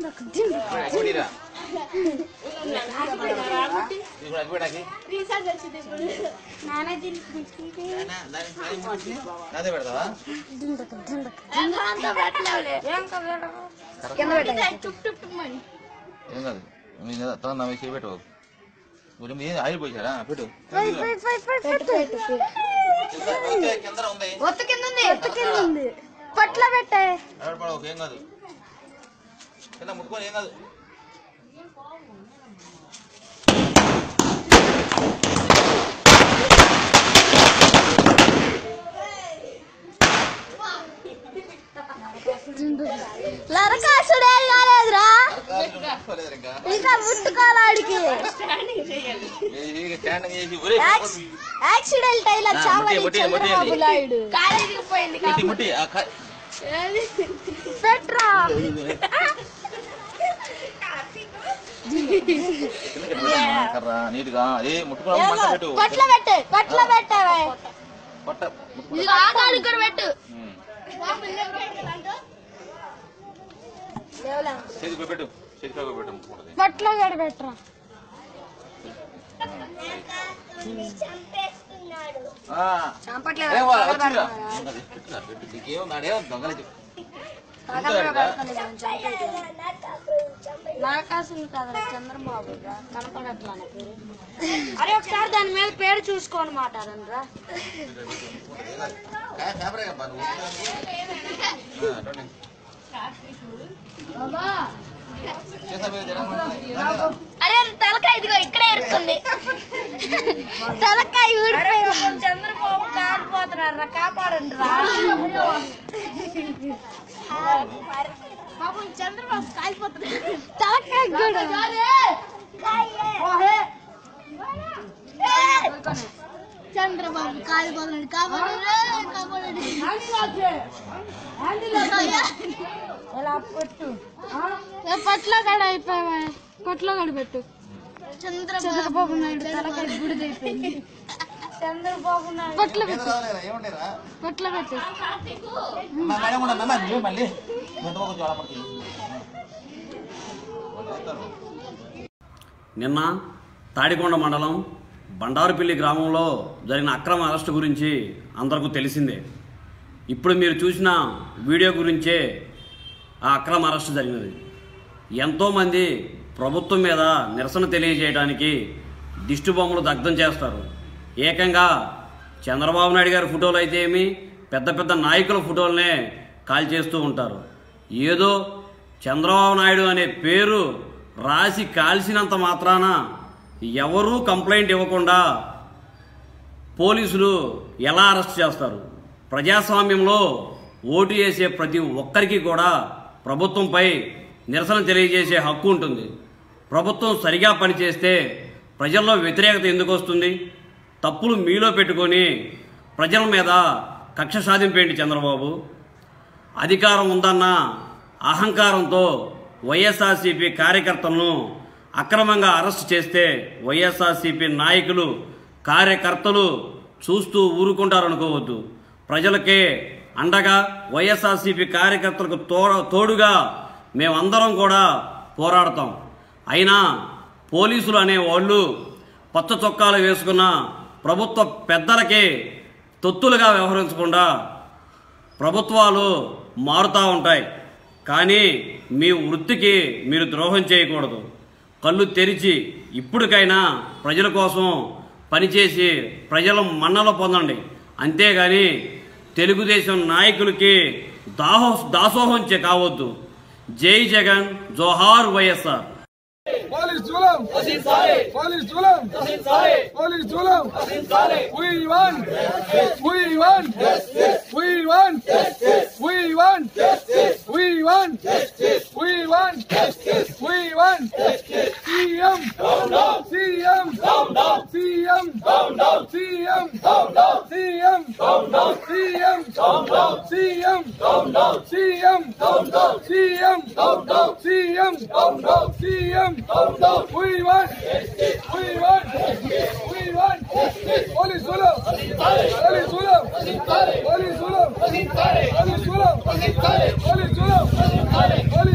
కొట్టిరా ఇప్పుడు అది పెట్టాకి రీసెర్చ్ వచ్చింది ఇప్పుడు మేనేజింగ్ అదే పెడతావా అంతా పెట్టలేవులే కింద పెట్టండి టుప్ టుప్ టుప్ అని ఏం కాదు నేను కదా తన నా చేయి పెట్టు కొంచెం ఏం ఆయిల్ పోసారా పెట్టు పెట్టు పెట్టు కింద ఉంది ఒత్తు కింద ఉంది ఒత్తు కింద ఉంది పట్ల పెట్టే ఎవరు పడవు ఏం కాదు కింద ముట్టుకొని ఏం కాదు లరకాసుడే కాలేదురా ముట్టుకోలేదు ఇంకా ఇంకా ముట్టుకోలాడికి ఈ స్టాండ్ చేసి ఒరే యాక్సిడెంట్ అయిలా ఆ, చావని ముట్టి, ముట్టి, ముట్టి. చంద్రబాబు నాయుడు కాలేజీకి పోయింది ముట్టి ముట్టి ఆ క- పెట్రా కిందకి పెట్టు, కర్రా నీట్గా ఏ ముట్టుకోవడం మంట పెట్టు పట్ల పెట్టే పట్ల పెట్టావే పట్ట ముట్టుకో. ఇది ఆ కాలు కూడా పెట్టు ఉమ్. చేతికి పెట్టు చేతికి పెట్టు ముట్టుకుంటది పట్ల కూడా పెట్టరా ఆ. ఏం వా, వచ్చిందిరా. ఉన్నది. పెట్టురా, పెట్టు. నీకేముంది? ఆడేముంది? దొంగలే చెప్పు. ఉంటుందా ఇక్కడ? నరకాసులు కదరా చంద్రబాబు కనపడట్లా నా పేరు అరే ఒకసారి దాని మీద పేరు చూసుకొని మాట్లాడండిరా కా- కెమెరా కబ్బా నువ్వు. ఆ, అటోనే. చేసా మీద జనం ఉంటుంది. అరే తలకాయ ఇదిగో ఇక్కడే ఇరుస్తుంది తలకాయ ఊడిపోయింది చంద్రబాబు కాలిపోతున్నారు కాపాడండి రా పాపం చంద్రబాబు కాలిపోతుంది తలకాయ కూడా చంద్రబాబు కాలిపోతున్నాడు కాపాడు కాపాడండి ఇలా పెట్టు పట్ల గడ అయిపోయావా పట్ల గడ పెట్టు చంద్రబాబు నాయుడు తలకాయ గుడిదైపోయింది చంద్రబాబు నాయుడు పట్ల ఏదో రాలేరా? ఏముండేరా? పట్ల పెట్టు నా మేడం కూడా అన్నా, నువ్వే మళ్ళీ గంట కొంచెం ఆడపడుతుంది వాళ్ళు చేస్తారు. నిన్న తాడికొండ మండలం బండారుపల్లి గ్రామంలో జరిగిన అక్రమ అరెస్టు గురించి అందరికీ తెలిసిందే ఇప్పుడు మీరు చూసిన వీడియో గురించే ఆ అక్రమ అరెస్టు జరిగినది ఎంతోమంది ప్రభుత్వం మీద నిరసన తెలియజేయడానికి దిష్టి బొమ్మలు దగ్ధం చేస్తారు ఏకంగా చంద్రబాబు నాయుడు గారి ఫోటోలు అయితే ఏమి పెద్ద పెద్ద నాయకుల ఫోటోలనే కాల్ చేస్తూ ఉంటారు ఏదో చంద్రబాబు నాయుడు అనే పేరు రాసి కాల్సినంత మాత్రాన ఎవరూ కంప్లైంట్ ఇవ్వకుండా పోలీసులు ఎలా అరెస్ట్ చేస్తారు ప్రజాస్వామ్యంలో ఓటు వేసే ప్రతి ఒక్కరికి కూడా ప్రభుత్వంపై నిరసన తెలియజేసే హక్కు ఉంటుంది ప్రభుత్వం సరిగా పనిచేస్తే ప్రజల్లో వ్యతిరేకత ఎందుకు వస్తుంది తప్పులు మీలో పెట్టుకొని ప్రజల మీద కక్ష సాధింపేంటి చంద్రబాబు అధికారం ఉందన్న అహంకారంతో వైఎస్ఆర్సీపీ కార్యకర్తలను అక్రమంగా అరెస్ట్ చేస్తే వైఎస్ఆర్సీపీ నాయకులు కార్యకర్తలు చూస్తూ ఊరుకుంటారనుకోవద్దు ప్రజలకే అండగా వైఎస్ఆర్సీపీ కార్యకర్తలకు తో తోడుగా మేమందరం కూడా పోరాడతాం అయినా పోలీసులు అనేవాళ్ళు పచ్చ చొక్కాలు వేసుకున్న ప్రభుత్వ పెద్దలకే తొత్తులుగా వ్యవహరించకుండా ప్రభుత్వాలు మారుతూ ఉంటాయి కానీ మీ వృత్తికి మీరు ద్రోహం చేయకూడదు కళ్ళు తెరిచి ఇప్పటికైనా ప్రజల కోసం పనిచేసి ప్రజల మన్నలు పొందండి అంతేగాని తెలుగుదేశం నాయకులకి దాహో దాసోహం చే కావద్దు జై జగన్ జోహార్ వైఎస్ఆర్ పోలీస్ జూలం పోలీస్ జూలం పోలీస్ జూలం we want we want we want we want we want we want we want CM CM CM CM CM CM CM CM CM CM CM we want we want we want Police Zulu Police Zulu Police Zulu Police Zulu Police Zulu Police